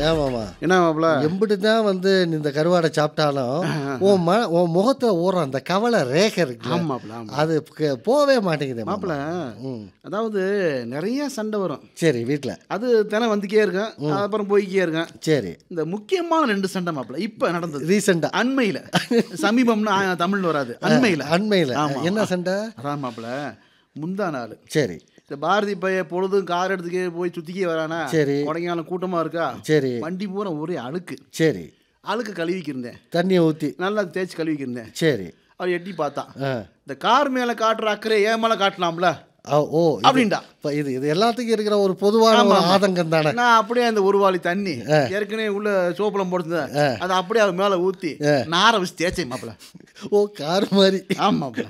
ஏமாமா என்ன மாப்பிள எம்பிட்டு தான் வந்து நீ இந்த கருவாடை சாப்பிட்டாலும் உன் ம உன் முகத்துல ஓடுற அந்த கவலை ரேகை இருக்கு ஆமா மாப்பிள ஆமா அது க- போவே மாட்டேங்குது மாப்பிள ம் அதாவது நிறைய சண்டை வரும் சரி வீட்டில் அது தினம் வந்துக்கே இருக்கேன் அப்புறம் போய்க்கே இருக்கேன் சரி இந்த முக்கியமான ரெண்டு சண்டை மாப்பிள இப்ப நடந்தது ரீசெண்டா அண்மையில சமீபம்னா ஆ, தமிழ்ல வராது அண்மையில அண்மையில் ஆமா. என்ன சண்டை அதான் மாப்பிள முந்தா நாள் சரி இந்த பாரதி பைய பொழுதும் கார் எடுத்துக்கே போய் சுத்திக்கே வரானா சரி. கொடைக்கானல் கூட்டமா இருக்கா சரி வண்டி பூரா ஒரே அழுக்கு சரி அழுக்கு கழுவிக்கிருந்தேன் தண்ணியை ஊற்றி நல்லா தேய்ச்சி கழுவிக்கிருந்தேன் சரி அவர் எட்டி பார்த்தான் ஆ இந்த கார் மேல காட்டுற அக்கறை ஏன் மேல காட்டலாம்ல ஆ, ஓ இது- அப்படின்டா இப்ப இது இது எல்லாத்துக்கும் இருக்கிற ஒரு பொதுவான ஒரு ஆதங்கம் தானே நான் அப்படியே அந்த ஒரு வாளி தண்ணி ஏற்கனவே உள்ள சோப்பலம் போட்டுருந்தேன் அதை அப்படியே அவர் மேல ஊத்தி நார வச்சு தேய்ச்சேன் மாப்பிள ஓ கார் மாதிரி ஆமா மாப்பிள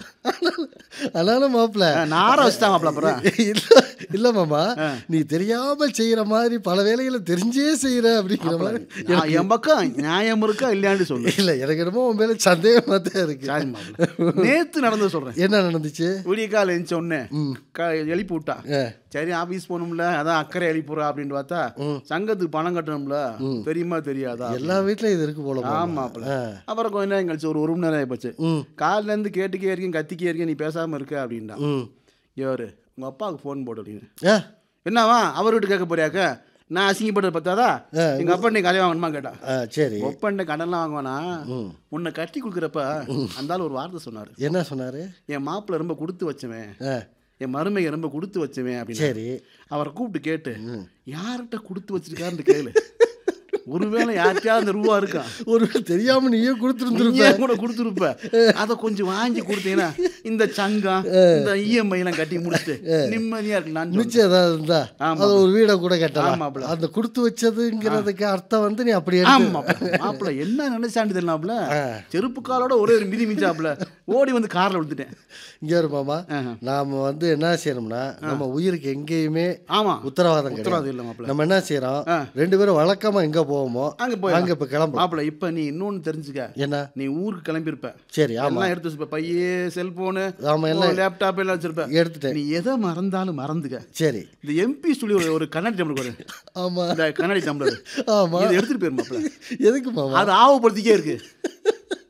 அதனால மாப்பிள்ள நார வச்சுதான் மாப்பிள அப்புறம் இல்ல இல்ல மாமா நீ தெரியாம செய்யற மாதிரி பல வேலைகளை தெரிஞ்சே செய்யற அப்படிங்கிற மாதிரி நான் என் பக்கம் நியாயம் இருக்கா இல்லையான்னு சொல்லு இல்ல எனக்கு என்னமோ உன் மேல சந்தேகமா தான் இருக்கு சாரி மாப்பிள நேத்து நடந்தது சொல்றேன் என்ன நடந்துச்சு விடிய கால எழுந்த உடனே க- எழுப்பி விட்டா ஆ. சரி ஆபீஸ் போகணும்ல அதான் அக்கறை எழுப்பிடுறா அப்படின்னு பார்த்தா சங்கத்துக்கு பணம் கட்டணும்ல தெரியுமா தெரியாதா எல்லா வீட்லயும் இது இருக்கு போல மாமா. ஆமாப்ல ஆ. அப்புறம் கொஞ்ச நேரம் கழிச்சு ஒரு ஒரு மணி நேரம் ஆயிப்போச்சு ம் காலில இருந்து கேட்டுக்கே இருக்கேன் கத்திக்கே இருக்கேன் நீ பேசாம இருக்க அப்படின்னா ம் யாரு உங்க அப்பாவுக்கு ஃபோன் போடு அப்படின்னு ஆ என்னவா அவர் வீட்டு கேட்க போறியாக்க நான் அசிங்கப்பட்டது பார்த்தாதா எங்க அப்பா நீ கதை வாங்கணுமா கேட்டா ஆ சரி ஒப்பண்ட கடன்லாம் வாங்குவானா ம். உன்னை கட்டி கொடுக்குறப்ப அந்த ஆளு ஒரு வார்த்தை சொன்னாரு என்ன சொன்னாரு என் மாப்பிள்ளை ரொம்ப கொடுத்து வச்சவன் ஆ என் மருமையை ரொம்ப கொடுத்து வச்சவன் அப்படின்னு சரி அவரை கூப்பிட்டு கேட்டு யார்கிட்ட கொடுத்து வச்சிருக்காருன்னு கேளு ஒருவேளை யார்கிட்டயாவது அந்த ரூபா இருக்கா ஒரு தெரியாம நீயே கொடுத்துருந்துருப்ப நீயே கூட கொடுத்துருப்ப அதை கொஞ்சம் வாங்கி கொடுத்தீங்கன்னா இந்த சங்கம் இந்த இஎம்ஐ எல்லாம் கட்டி முடிச்சுட்டு நிம்மதியா இருக்கலாம் மிச்சம் ஏதாவது இருந்தா ஆமா. அது ஒரு வீடை கூட கட்டலாம் ஆமாப்ல. அந்த கொடுத்து வச்சதுங்கிறதுக்கு அர்த்தம் வந்து நீ அப்படி எடுத்து ஆமா மாப்பிள்ள என்ன நினைச்சாண்டு தெரியலாம்ல செருப்பு காலோட ஒரே ஒரு மிதி மிஞ்சாப்புல ஓடி வந்து கார்ல விழுந்துட்டேன் இங்க இரு மாமா ஆஹா. நாம வந்து என்ன செய்யணும்னா நம்ம உயிருக்கு எங்கேயுமே ஆமா உத்தரவாதம் உத்தரவாதம் கிடையாது இல்லை மாப்பிள்ள நம்ம என்ன செய்யறோம் ஆ. ரெண்டு பேரும் வழக்கமா எங்க போவோமோ அங்க போய் அங்க இப்ப கிளம்புறோம் மாப்பிள்ள இப்ப நீ இன்னொன்னு தெரிஞ்சுக்க என்ன நீ ஊருக்கு கிளம்பியிருப்ப சரி ஆமா எல்லாம் எடுத்து வச்சிருப்ப பையே செல்போனு ஆமா எல்லாம் லேப்டாப் எல்லாம் வச்சிருப்ப எடுத்துட்டேன் நீ எதை மறந்தாலும் மறந்துக்க சரி இந்த எம்பி சொல்லி ஒரு ஒரு கண்ணாடி டம்ளர் ஒரு ஆமா இந்த கண்ணாடி டம்ளர் ஆமா இதை எடுத்துட்டு போயிரு மாப்பிள்ள எதுக்கு மாமா அது ஆவப்படுத்திக்கே இருக்கு